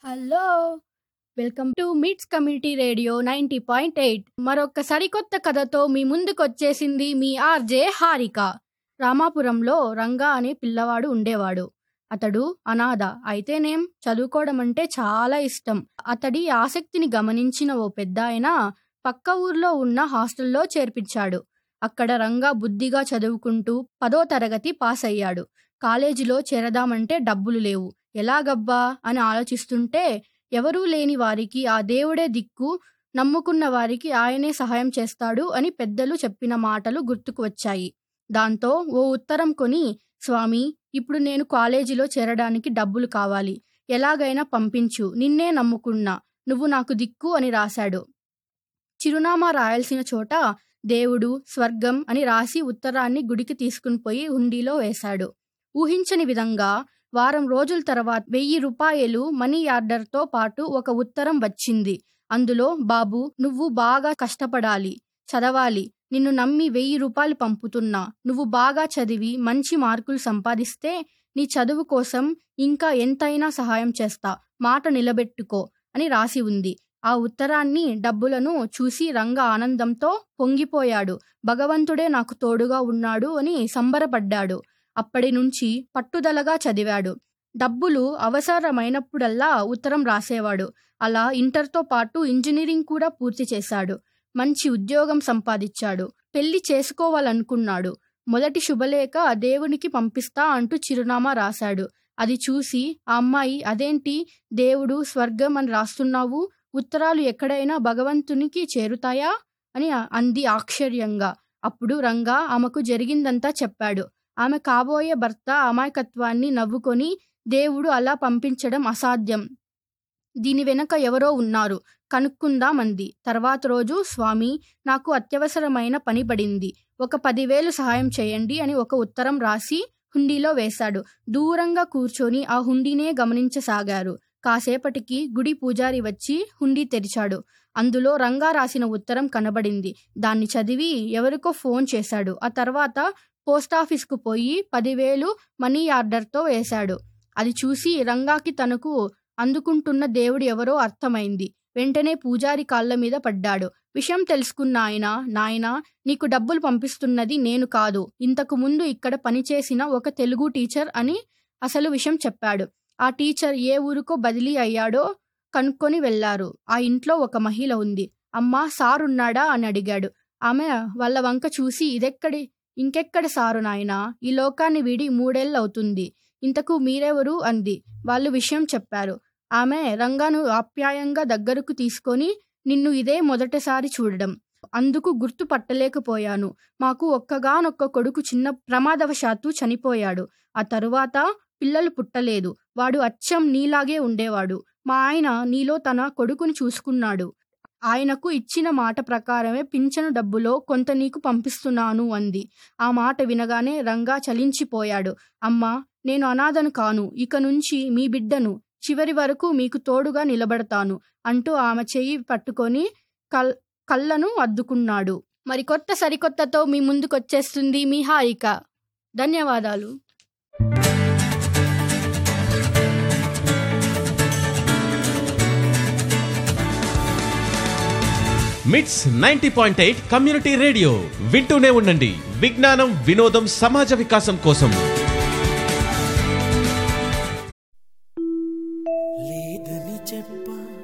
hello welcome to MITS community radio ninety point eight మరొక సరికొత్త కథతో మీ ముందుకొచ్చేసింది మీ ఆర్జే హారిక రామాపురంలో రంగా అనే పిల్లవాడు ఉండేవాడు అతడు అనాథ అయితేనేం చదువుకోవడం అంటే చాలా ఇష్టం అతడి ఆసక్తిని గమనించిన ఓ పెద్దాయన పక్క ఊర్లో ఉన్న హాస్టల్లో చేర్పించాడు అక్కడ రంగా బుద్ధిగా చదువుకుంటూ పదో తరగతి పాస్ అయ్యాడు కాలేజీలో చేరదామంటే డబ్బులు లేవు ఎలాగబ్బా అని ఆలోచిస్తుంటే ఎవరూ లేని వారికి ఆ దేవుడే దిక్కు నమ్ముకున్న వారికి ఆయనే సహాయం చేస్తాడు అని పెద్దలు చెప్పిన మాటలు గుర్తుకు వచ్చాయి దాంతో ఓ ఉత్తరం కొని స్వామి ఇప్పుడు నేను కాలేజీలో చేరడానికి డబ్బులు కావాలి ఎలాగైనా పంపించు నిన్నే నమ్ముకున్నా నువ్వు నాకు దిక్కు అని రాశాడు చిరునామా రాయాల్సిన చోట దేవుడు స్వర్గం అని రాసి ఉత్తరాన్ని గుడికి తీసుకుని పోయి హుండీలో వేశాడు ఊహించని విధంగా వారం రోజుల తర్వాత వెయ్యి రూపాయలు మనీ ఆర్డర్తో పాటు ఒక ఉత్తరం వచ్చింది అందులో బాబు నువ్వు బాగా కష్టపడాలి చదవాలి నిన్ను నమ్మి వెయ్యి రూపాయలు పంపుతున్నా నువ్వు బాగా చదివి మంచి మార్కులు సంపాదిస్తే నీ చదువు కోసం ఇంకా ఎంతైనా సహాయం చేస్తా మాట నిలబెట్టుకో అని రాసి ఉంది ఆ ఉత్తరాన్ని డబ్బులను చూసి రంగ ఆనందంతో పొంగిపోయాడు భగవంతుడే నాకు తోడుగా ఉన్నాడు అని సంబరపడ్డాడు అప్పటి నుంచి పట్టుదలగా చదివాడు డబ్బులు అవసరమైనప్పుడల్లా ఉత్తరం రాసేవాడు అలా ఇంటర్తో పాటు ఇంజనీరింగ్ కూడా పూర్తి చేశాడు మంచి ఉద్యోగం సంపాదించాడు పెళ్లి చేసుకోవాలనుకున్నాడు మొదటి శుభలేఖ దేవునికి పంపిస్తా అంటూ చిరునామా రాశాడు అది చూసి ఆ అమ్మాయి అదేంటి దేవుడు స్వర్గం అని రాస్తున్నావు ఉత్తరాలు ఎక్కడైనా భగవంతునికి చేరుతాయా అని అంది ఆశ్చర్యంగా అప్పుడు రంగా ఆమెకు జరిగిందంతా చెప్పాడు ఆమె కాబోయే భర్త అమాయకత్వాన్ని నవ్వుకొని దేవుడు అలా పంపించడం అసాధ్యం దీని వెనక ఎవరో ఉన్నారు కనుక్కుందామంది తర్వాత రోజు స్వామి నాకు అత్యవసరమైన పని పడింది ఒక పదివేలు సహాయం చేయండి అని ఒక ఉత్తరం రాసి హుండీలో వేశాడు దూరంగా కూర్చొని ఆ హుండీనే గమనించసాగారు కాసేపటికి గుడి పూజారి వచ్చి హుండీ తెరిచాడు అందులో రంగా రాసిన ఉత్తరం కనబడింది దాన్ని చదివి ఎవరికో ఫోన్ చేశాడు ఆ తర్వాత పోస్టాఫీస్కు పోయి పదివేలు మనీ ఆర్డర్తో వేశాడు అది చూసి రంగాకి తనకు అందుకుంటున్న దేవుడు ఎవరో అర్థమైంది వెంటనే పూజారి కాళ్ళ మీద పడ్డాడు విషయం తెలుసుకున్న ఆయన నాయనా నీకు డబ్బులు పంపిస్తున్నది నేను కాదు ఇంతకు ముందు ఇక్కడ పనిచేసిన ఒక తెలుగు టీచర్ అని అసలు విషయం చెప్పాడు ఆ టీచర్ ఏ ఊరికో బదిలీ అయ్యాడో కనుక్కొని వెళ్లారు ఆ ఇంట్లో ఒక మహిళ ఉంది అమ్మా సారున్నాడా అని అడిగాడు ఆమె వాళ్ళ వంక చూసి ఇదెక్కడి ఇంకెక్కడ సారు నాయనా ఈ లోకాన్ని వీడి మూడేళ్ళవుతుంది ఇంతకు మీరెవరు అంది వాళ్ళు విషయం చెప్పారు ఆమె రంగాను ఆప్యాయంగా దగ్గరకు తీసుకొని నిన్ను ఇదే మొదటిసారి చూడడం అందుకు గుర్తు పట్టలేకపోయాను మాకు ఒక్కగానొక్క కొడుకు చిన్న ప్రమాదవశాత్తు చనిపోయాడు ఆ తరువాత పిల్లలు పుట్టలేదు వాడు అచ్చం నీలాగే ఉండేవాడు మా ఆయన నీలో తన కొడుకుని చూసుకున్నాడు ఆయనకు ఇచ్చిన మాట ప్రకారమే పింఛను డబ్బులో కొంత నీకు పంపిస్తున్నాను అంది ఆ మాట వినగానే రంగా చలించిపోయాడు అమ్మా నేను అనాథను కాను ఇక నుంచి మీ బిడ్డను చివరి వరకు మీకు తోడుగా నిలబడతాను అంటూ ఆమె చెయ్యి పట్టుకొని కల్ కళ్ళను అద్దుకున్నాడు మరికొత్త సరికొత్తతో మీ ముందుకొచ్చేస్తుంది మీ హాయిక ధన్యవాదాలు MITS ninety point eight community radio వింటూనే ఉండండి విజ్ఞానం వినోదం సమాజ వికాసం కోసం లేదని చెప్ప